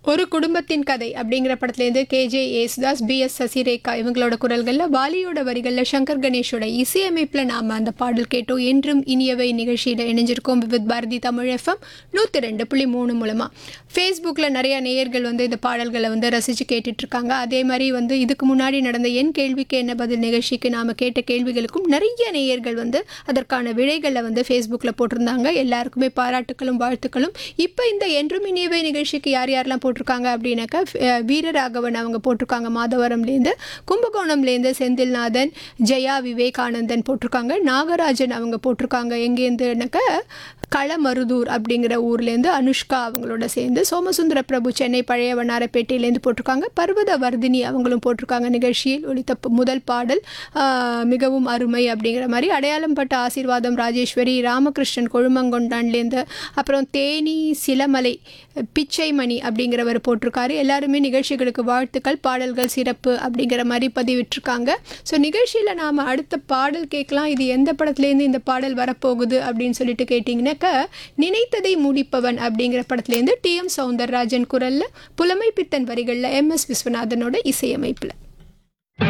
ஒரு குடும்பத்தின் கதை அப்படிங்கிற படத்துலேருந்து K J Yesudas P S Sasirekha இவங்களோட குரல்களில் வாலியோட வரிகளில் சங்கர் கணேஷோட இசையமைப்பில் நாம் அந்த பாடல் கேட்டோம் என்றும் இனியவை நிகழ்ச்சியில் இணைஞ்சிருக்கோம் வித் பாரதி தமிழ் எஃப்எம் நூற்றி ரெண்டு புள்ளி மூணு மூலமாக ஃபேஸ்புக்கில் நிறைய நேயர்கள் வந்து இந்த பாடல்களை வந்து ரசித்து கேட்டுட்ருக்காங்க அதே மாதிரி வந்து இதுக்கு முன்னாடி நடந்த என் கேள்விக்கு என்ன பதில் நிகழ்ச்சிக்கு நாம் கேட்ட கேள்விகளுக்கும் நிறைய நேயர்கள் வந்து அதற்கான விடைகளை வந்து ஃபேஸ்புக்கில் போட்டிருந்தாங்க எல்லாருக்குமே பாராட்டுக்களும் வாழ்த்துக்களும் இப்போ இந்த என்றும் இனியவை நிகழ்ச்சிக்கு யார் யாரெல்லாம் போட்டிருக்காங்க அப்படின்னாக்கா அஹ், வீரராகவன் அவங்க போட்டிருக்காங்க மாதவரம்லேருந்து கும்பகோணம்லேருந்து செந்தில்நாதன் ஜெயா விவேகானந்தன் போட்டிருக்காங்க நாகராஜன் அவங்க போட்டிருக்காங்க எங்கேருந்துனாக்கா களமருதூர் அப்படிங்கிற ஊர்லேருந்து அனுஷ்கா அவங்களோட சேர்ந்து சோமசுந்தர பிரபு சென்னை பழைய வண்ணாரப்பேட்டையிலேருந்து போட்டிருக்காங்க பர்வத வர்தினி அவங்களும் போட்டிருக்காங்க நிகழ்ச்சியில் ஒலித்த ப- முதல் பாடல் ஆஹ், மிகவும் அருமை அப்படிங்கிற மாதிரி அடையாளம் பட்ட ஆசீர்வாதம் ராஜேஸ்வரி ராமகிருஷ்ணன் கொழுமங்கொண்டான்லேருந்து அப்புறம் தேனி சிலமலை பிச்சைமணி அப்படிங்கிறவர் போட்டிருக்காரு எல்லாருமே நிகழ்ச்சிகளுக்கு வாழ்த்துக்கள் பாடல்கள் சிறப்பு அப்படிங்கிற மாதிரி பதிவிட்டிருக்காங்க ஸோ நிகழ்ச்சியில் நாம் அடுத்த பாடல் கேட்கலாம் இது எந்த படத்துலேருந்து இந்த பாடல் வரப்போகுது அப்படின்னு சொல்லிட்டு கேட்டிங்கனாக்கா நினைத்ததை முடிப்பவன் அப்படிங்கிற படத்துலேருந்து டி எம் சௌந்தரராஜன் குரலில் புலமை பித்தன் வரிகளில் எம் எஸ் விஸ்வநாதனோட இசையமைப்பில்